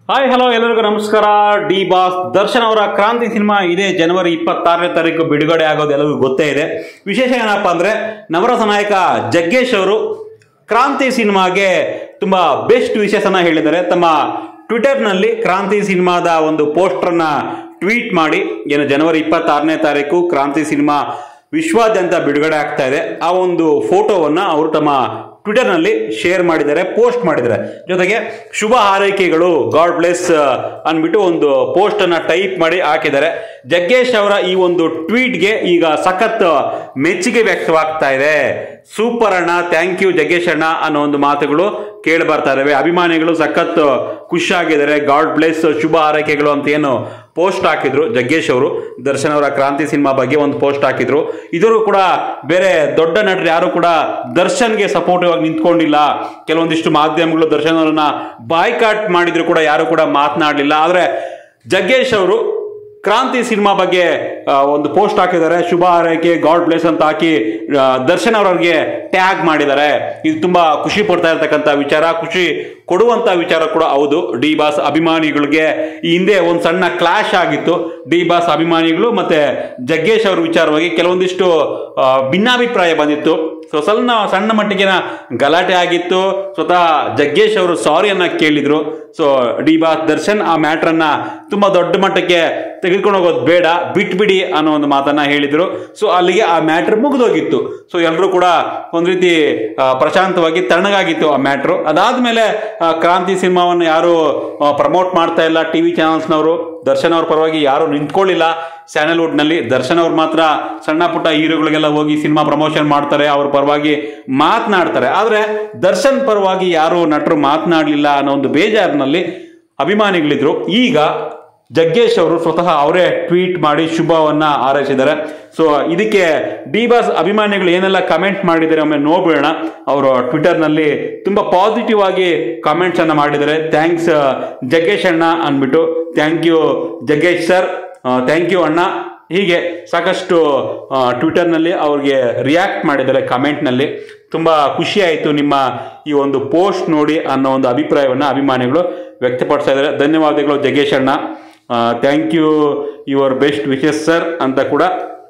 hi hello ಎಲ್ಲರಿಗೂ ನಮಸ್ಕಾರ D boss Darshan ಅವರ ಕ್ರಾಂತಿ ಸಿನಿಮಾ ಇದೇ ಜನವರಿ ಇಪ್ಪತ್ತಾರನೇ ತಾರೀಕು ಬಿಡುಗಡೆ ಆಗೋದು ಎಲ್ಲರಿಗೂ ಗೊತ್ತೇ ಇದೆ ವಿಶೇಷ ಏನಪ್ಪ ಅಂದರೆ ನವರಸ ನಾಯಕ ಜಗ್ಗೇಶ್ ಅವರು ಕ್ರಾಂತಿ ಸಿನಿಮಾಗೆ ತುಂಬ ಬೆಸ್ಟ್ ವಿಶೇಷನ ಹೇಳಿದ್ದಾರೆ ತಮ್ಮ ಟ್ವಿಟರ್ನಲ್ಲಿ ಕ್ರಾಂತಿ ಸಿನಿಮಾದ ಒಂದು ಪೋಸ್ಟರ್ನ ಟ್ವೀಟ್ ಮಾಡಿ ಏನು ಜನವರಿ ಇಪ್ಪತ್ತಾರನೇ ತಾರೀಕು ಕ್ರಾಂತಿ ಸಿನಿಮಾ ವಿಶ್ವಾದ್ಯಂತ ಬಿಡುಗಡೆ ಆಗ್ತಾ ಇದೆ ಆ ಒಂದು ಫೋಟೋವನ್ನು ಅವರು ತಮ್ಮ ಟ್ವಿಟರ್ನಲ್ಲಿ ಶೇರ್ ಮಾಡಿದ್ದಾರೆ ಪೋಸ್ಟ್ ಮಾಡಿದ್ದಾರೆ ಜೊತೆಗೆ ಶುಭ ಹಾರೈಕೆಗಳು ಗಾಡ್ ಬ್ಲೆಸ್ ಅಂದ್ಬಿಟ್ಟು ಒಂದು ಪೋಸ್ಟ್ ಅನ್ನ ಟೈಪ್ ಮಾಡಿ ಹಾಕಿದ್ದಾರೆ ಜಗ್ಗೇಶ್ ಅವರ ಈ ಒಂದು ಟ್ವೀಟ್ಗೆ ಈಗ ಸಖತ್ ಮೆಚ್ಚುಗೆ ವ್ಯಕ್ತವಾಗ್ತಾ ಇದೆ ಸೂಪರ್ ಅಣ್ಣ ಥ್ಯಾಂಕ್ ಯು ಜಗ್ಗೇಶ್ ಅಣ್ಣ ಅನ್ನೋ ಒಂದು ಮಾತುಗಳು ಕೇಳಿ ಬರ್ತಾ ಇದಾವೆ ಅಭಿಮಾನಿಗಳು ಸಖತ್ ಖುಷಿಯಾಗಿದ್ದಾರೆ ಗಾಡ್ ಬ್ಲೆಸ್ ಶುಭ ಹಾರೈಕೆಗಳು ಅಂತ ಏನು ಪೋಸ್ಟ್ ಹಾಕಿದ್ರು ಜಗ್ಗೇಶ್ ಅವರು ದರ್ಶನ್ ಅವರ ಕ್ರಾಂತಿ ಸಿನಿಮಾ ಬಗ್ಗೆ ಒಂದು ಪೋಸ್ಟ್ ಹಾಕಿದ್ರು ಇದರು ಕೂಡ ಬೇರೆ ದೊಡ್ಡ ನಟರು ಯಾರು ಕೂಡ ದರ್ಶನ್ಗೆ ಸಪೋರ್ಟಿವ್ ಆಗಿ ನಿಂತ್ಕೊಂಡಿಲ್ಲ ಕೆಲವೊಂದಿಷ್ಟು ಮಾಧ್ಯಮಗಳು ದರ್ಶನ್ ಅವರನ್ನ ಬಾಯ್ಕಾಟ್ ಮಾಡಿದ್ರು ಕೂಡ ಯಾರು ಕೂಡ ಮಾತನಾಡಲಿಲ್ಲ ಆದರೆ ಜಗ್ಗೇಶ್ ಅವರು ಕ್ರಾಂತಿ ಸಿನಿಮಾ ಬಗ್ಗೆ ಆ, ಒಂದು ಪೋಸ್ಟ್ ಹಾಕಿದ್ದಾರೆ ಶುಭ ಹಾರೈಕೆ ಗಾಡ್ ಬ್ಲೆಸ್ ಅಂತ ಹಾಕಿ ಆ, ದರ್ಶನ್ ಅವರವ್ರಿಗೆ ಟ್ಯಾಗ್ ಮಾಡಿದ್ದಾರೆ ಇದು ತುಂಬಾ ಖುಷಿ ಪಡ್ತಾ ಇರ್ತಕ್ಕಂಥ ವಿಚಾರ ಖುಷಿ ಕೊಡುವಂತ ವಿಚಾರ ಕೂಡ ಹೌದು ಡಿ ಬಾಸ್ ಅಭಿಮಾನಿಗಳಿಗೆ ಈ ಹಿಂದೆ ಒಂದು ಸಣ್ಣ ಕ್ಲಾಶ್ ಆಗಿತ್ತು ಡಿ ಬಾಸ್ ಅಭಿಮಾನಿಗಳು ಮತ್ತೆ ಜಗ್ಗೇಶ್ ಅವ್ರ ವಿಚಾರವಾಗಿ ಕೆಲವೊಂದಿಷ್ಟು ಆ, ಭಿನ್ನಾಭಿಪ್ರಾಯ ಬಂದಿತ್ತು ಸೊ ಸಣ್ಣ ಸಣ್ಣ ಮಟ್ಟಿಗಿನ ಗಲಾಟೆ ಆಗಿತ್ತು ಸ್ವತಃ ಜಗ್ಗೇಶ್ ಅವರು ಸಾರಿಯನ್ನ ಕೇಳಿದ್ರು ಸೊ ಡಿ ಬಾಸ್ ದರ್ಶನ್ ಆ ಮ್ಯಾಟ್ರನ್ನ ತುಂಬಾ ದೊಡ್ಡ ಮಟ್ಟಕ್ಕೆ ತೆಗೆದುಕೊಂಡು ಹೋಗೋದು ಬೇಡ ಬಿಟ್ಬಿಡಿ ಅನ್ನೋ ಒಂದು ಮಾತನ್ನ ಹೇಳಿದ್ರು ಸೊ ಅಲ್ಲಿಗೆ ಆ ಮ್ಯಾಟ್ರ್ ಮುಗಿದೋಗಿತ್ತು ಸೊ ಎಲ್ಲರೂ ಕೂಡ ಒಂದು ರೀತಿ ಆ, ಪ್ರಶಾಂತವಾಗಿ ತಣ್ಣಗಾಗಿತ್ತು ಆ ಮ್ಯಾಟ್ರು ಅದಾದ್ಮೇಲೆ ಆ, ಕ್ರಾಂತಿ ಸಿನಿಮಾವನ್ನು ಯಾರು ಪ್ರಮೋಟ್ ಮಾಡ್ತಾ ಇಲ್ಲ ಟಿವಿ ಚಾನಲ್ಸ್ನವರು ದರ್ಶನ್ ಅವ್ರ ಪರವಾಗಿ ಯಾರು ನಿಂತ್ಕೊಳ್ಳಿಲ್ಲ ಸ್ಯಾನಲ್ವುಡ್ ನಲ್ಲಿ ದರ್ಶನ್ ಅವ್ರು ಮಾತ್ರ ಸಣ್ಣ ಪುಟ್ಟ ಹೀರೋಗಳಿಗೆಲ್ಲ ಹೋಗಿ ಸಿನಿಮಾ ಪ್ರಮೋಷನ್ ಮಾಡ್ತಾರೆ ಅವ್ರ ಪರವಾಗಿ ಮಾತನಾಡ್ತಾರೆ ಆದ್ರೆ ದರ್ಶನ್ ಪರವಾಗಿ ಯಾರು ನಟರು ಮಾತನಾಡಲಿಲ್ಲ ಅನ್ನೋ ಒಂದು ಬೇಜಾರಿನಲ್ಲಿ ಅಭಿಮಾನಿಗಳಿದ್ರು ಈಗ ಜಗ್ಗೇಶ್ ಅವರು ಸ್ವತಃ ಅವರೇ ಟ್ವೀಟ್ ಮಾಡಿ ಶುಭವನ್ನ ಹಾರೈಸಿದ್ದಾರೆ ಸೊ ಇದಕ್ಕೆ ಡಿ ಬಾಸ್ ಅಭಿಮಾನಿಗಳು ಏನೆಲ್ಲ ಕಮೆಂಟ್ ಮಾಡಿದ್ದಾರೆ ಒಮ್ಮೆ ನೋಡ್ಬಿಡೋಣ ಅವರು ಟ್ವಿಟರ್ನಲ್ಲಿ ತುಂಬಾ ಪಾಸಿಟಿವ್ ಆಗಿ ಕಾಮೆಂಟ್ಸ್ ಅನ್ನ ಮಾಡಿದ್ದಾರೆ ಥ್ಯಾಂಕ್ಸ್ ಜಗ್ಗೇಶ್ ಅಣ್ಣ ಅಂದ್ಬಿಟ್ಟು thank you Jaggesh sir thank you ಅಣ್ಣ ಹೀಗೆ ಸಾಕಷ್ಟು ಆ, ಟ್ವಿಟರ್ನಲ್ಲಿ ಅವ್ರಿಗೆ ರಿಯಾಕ್ಟ್ ಮಾಡಿದ್ದಾರೆ ಕಮೆಂಟ್ನಲ್ಲಿ ತುಂಬ ಖುಷಿ ಆಯಿತು ನಿಮ್ಮ ಈ ಒಂದು ಪೋಸ್ಟ್ ನೋಡಿ ಅನ್ನೋ ಒಂದು ಅಭಿಪ್ರಾಯವನ್ನು ಅಭಿಮಾನಿಗಳು ವ್ಯಕ್ತಪಡಿಸ್ತಾ ಇದ್ದಾರೆ ಧನ್ಯವಾದಗಳು ಜಗ್ಗೇಶ್ ಅಣ್ಣ thank you your best wishes sir ಅಂತ ಕೂಡ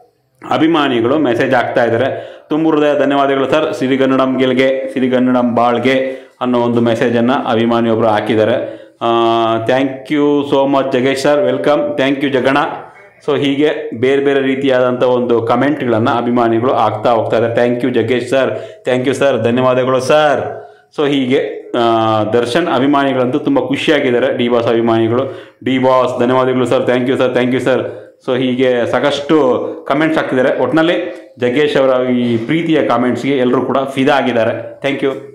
ಅಭಿಮಾನಿಗಳು ಮೆಸೇಜ್ ಆಗ್ತಾ ಇದ್ದಾರೆ ತುಂಬ ಹೃದಯ ಧನ್ಯವಾದಗಳು ಸರ್ ಸಿರಿಗನ್ನಡಂ ಗೆಲ್ಗೆ ಸಿರಿಗನ್ನಡಂ ಬಾಳ್ಗೆ ಅನ್ನೋ ಒಂದು ಮೆಸೇಜನ್ನು ಅಭಿಮಾನಿಯೊಬ್ಬರು ಹಾಕಿದ್ದಾರೆ thank you so much Jaggesh sir welcome thank you ಜಗಣ ಸೊ ಹೀಗೆ ಬೇರೆ ಬೇರೆ ರೀತಿಯಾದಂಥ ಒಂದು ಕಮೆಂಟ್ಗಳನ್ನು ಅಭಿಮಾನಿಗಳು ಆಗ್ತಾ ಹೋಗ್ತಾ ಇದ್ದಾರೆ thank you Jaggesh sir thank you sir ಧನ್ಯವಾದಗಳು ಸರ್ ಸೊ ಹೀಗೆ ಆ, ದರ್ಶನ್ ಅಭಿಮಾನಿಗಳಂತೂ ತುಂಬ ಖುಷಿಯಾಗಿದ್ದಾರೆ ಡಿ ಬಾಸ್ ಅಭಿಮಾನಿಗಳು ಡಿ ಬಾಸ್ ಧನ್ಯವಾದಗಳು sir thank you sir thank you sir so ಹೀಗೆ ಸಾಕಷ್ಟು ಕಮೆಂಟ್ಸ್ ಹಾಕ್ತಿದ್ದಾರೆ ಒಟ್ಟಿನಲ್ಲಿ ಜಗ್ಗೇಶ್ ಅವರ ಈ ಪ್ರೀತಿಯ ಕಾಮೆಂಟ್ಸ್ಗೆ ಎಲ್ಲರೂ ಕೂಡ ಫಿದಾ ಆಗಿದ್ದಾರೆ ಥ್ಯಾಂಕ್ ಯು